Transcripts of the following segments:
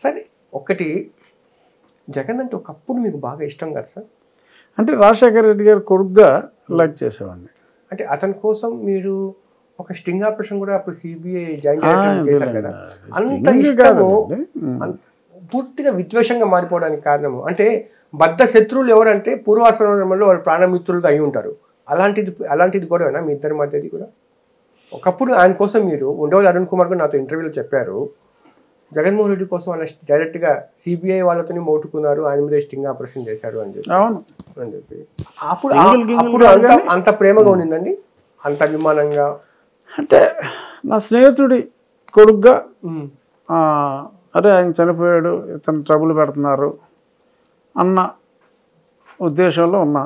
సరే ఒకటి జగన్ అంటే ఒకప్పుడు మీకు బాగా ఇష్టం కదా సార్ అంటే రాజశేఖర రెడ్డి గారు కొడుకుగా లైక్ చేసేవాడిని అంటే అతని కోసం మీరు ఒక స్టింగ్ ఆపరేషన్ కూడా అప్పుడు సిబిఐ జాయిన్ ఆ, చేశారు కదా అంత sting ఇష్టము కాదండి. ఉమ్. అన్- పూర్తిగా విద్వేషంగా మారిపోవడానికి కారణము అంటే బద్ద శత్రువులు ఎవరంటే పూర్వాశ్రమంలో వాళ్ళ ప్రాణమిత్రులుగా అయి ఉంటారు అలాంటిది అలాంటిది కూడా మీ ఇద్దరి మధ్యది కూడా ఒకప్పుడు ఆయన కోసం మీరు ఉండవల్లి అరుణ్ కుమార్ గారు నాతో ఇంటర్వ్యూలో చెప్పారు జగన్మోహన్ రెడ్డి కోసం ఆయన డైరెక్ట్గా సిబిఐ వాళ్ళతోనే మోటుకున్నారు ఆయన మీద స్టింగ్ ఆపరేషన్ చేశారు అని చెప్పి అవును అని చెప్పి అప్పుడు Single, gingle అప్పుడు కాదు అంత కానీ- అంత ప్రేమగా ఉండిందండి అంత అభిమానంగా అంటే నా స్నేహితుడి కొడుకుగా ఆ, అరే ఆయన చనిపోయాడు ఇతను ట్రబుల్ పెడుతున్నారు అన్న ఉద్దేశంలో ఉన్నా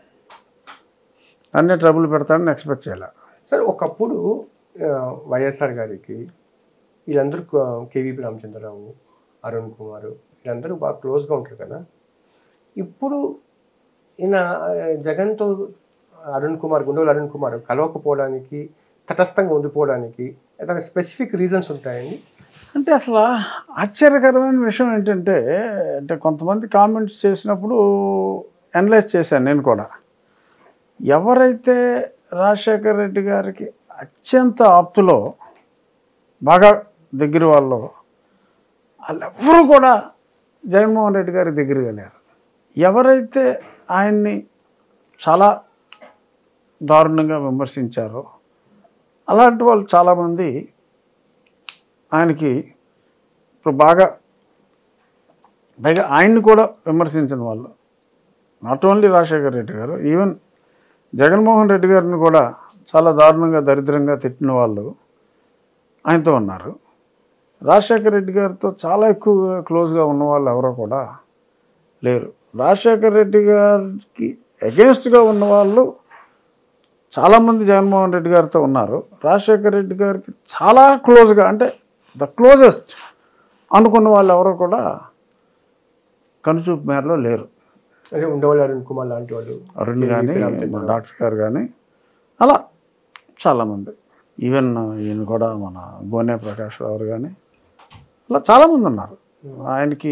అన్నీ ట్రబుల్ పెడతాడని ఎక్స్పెక్ట్ చేయాలి సార్ ఒకప్పుడు ఆ, వైఎస్ఆర్ గారికి వీళ్ళందరూ కేవీపీ రామచంద్రరావు అరుణ్ కుమార్ వీళ్ళందరూ బాగా క్లోజ్గా ఉంటారు కదా ఇప్పుడు ఈయన ఆ, జగన్తో అరుణ్ కుమార్ గుండోలు అరుణ్ కుమార్ కలవకపోవడానికి తటస్థంగా ఉండిపోవడానికి ఏదైనా స్పెసిఫిక్ రీజన్స్ ఉంటాయండి అంటే అసలు ఆశ్చర్యకరమైన విషయం ఏంటంటే అంటే కొంతమంది కామెంట్స్ చేసినప్పుడు అనలైజ్ చేశాను నేను కూడా ఎవరైతే రాజశేఖర రెడ్డి గారికి అత్యంత ఆప్తులో బాగా దగ్గర వాళ్ళు వాళ్ళెవ్వరూ కూడా జగన్మోహన్ రెడ్డి గారి దగ్గరగా లేరు ఎవరైతే ఆయన్ని చాలా దారుణంగా విమర్శించారో అలాంటి వాళ్ళు చాలామంది ఆయనకి ఇప్పుడు బాగా పైగా ఆయన్ని కూడా విమర్శించిన వాళ్ళు నాట్ ఓన్లీ రాజశేఖర్ రెడ్డి గారు ఈవెన్ జగన్మోహన్ రెడ్డి గారిని కూడా చాలా దారుణంగా దరిద్రంగా తిట్టిన వాళ్ళు ఆయనతో ఉన్నారు రాజశేఖర్ రెడ్డి గారితో చాలా ఎక్కువ క్లోజ్గా ఉన్న వాళ్ళు ఎవరో కూడా లేరు రాజశేఖర్ రెడ్డి గారికి అగేన్స్ట్గా ఉన్న వాళ్ళు చాలామంది జగన్మోహన్ రెడ్డి గారితో ఉన్నారు రాజశేఖర్ రెడ్డి గారికి చాలా క్లోజ్గా అంటే ద క్లోజెస్ట్ అనుకున్న వాళ్ళు ఎవరో కూడా కనుచూపు మేరలో లేరు అంటే ఉండేవాళ్ళు అరుణ్ కుమార్ లాంటి వాళ్ళు అరుణ్ కానీ మన డాక్టర్ గారు కానీ అలా చాలామంది ఈవెన్ ఈయన కూడా మన బోనే ప్రకాష్ రావు కానీ అలా చాలామంది ఉన్నారు ఆయనకి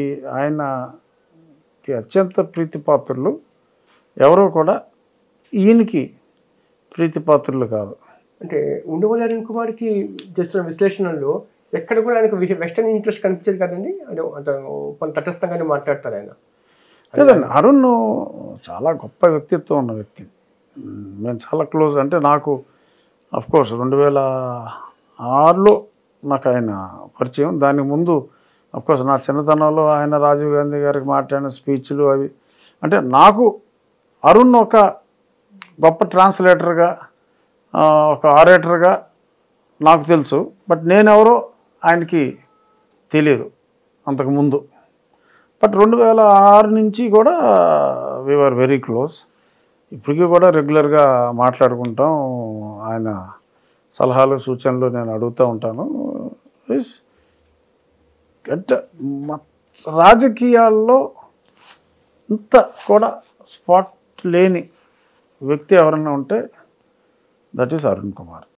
ఆయనకి అత్యంత ప్రీతిపాత్రులు ఎవరో కూడా ఈయనకి ప్రీతిపాత్రులు కాదు అంటే ఉండవల్లి అరుణ్ కుమార్కి చేస్తున్న విశ్లేషణలో ఎక్కడ కూడా ఆయనకు వెస్టర్న్ ఇంట్రెస్ట్ కనిపించదు కదండి అంటే అంత కొంత తటస్థంగానే మాట్లాడతారు ఆయన లేదండి అరుణ్ చాలా గొప్ప వ్యక్తిత్వం ఉన్న వ్యక్తి మ్, మేము చాలా క్లోజ్ అంటే నాకు అఫ్ కోర్స్ రెండు వేల ఆరులో నాకు ఆయన పరిచయం దానికి ముందు అఫ్ కోర్స్ నా చిన్నతనంలో ఆయన రాజీవ్ గాంధీ గారికి మాట్లాడిన స్పీచ్లు అవి అంటే నాకు అరుణ్ ఒక గొప్ప ట్రాన్స్లేటర్గా ఆ, ఒక ఆరేటర్గా నాకు తెలుసు బట్ నేనెవరో ఆయనకి తెలియదు అంతకుముందు బట్ రెండు వేల ఆరు నుంచి కూడా వీఆర్ వెరీ క్లోజ్ ఇప్పటికీ కూడా రెగ్యులర్గా మాట్లాడుకుంటాం ఆయన సలహాలు సూచనలు నేను అడుగుతూ ఉంటాను ఇస్ అంటే మ- రాజకీయాల్లో ఇంత కూడా స్పాట్ లేని వ్యక్తి ఎవరైనా ఉంటే దట్ ఈస్ అరుణ్ కుమార్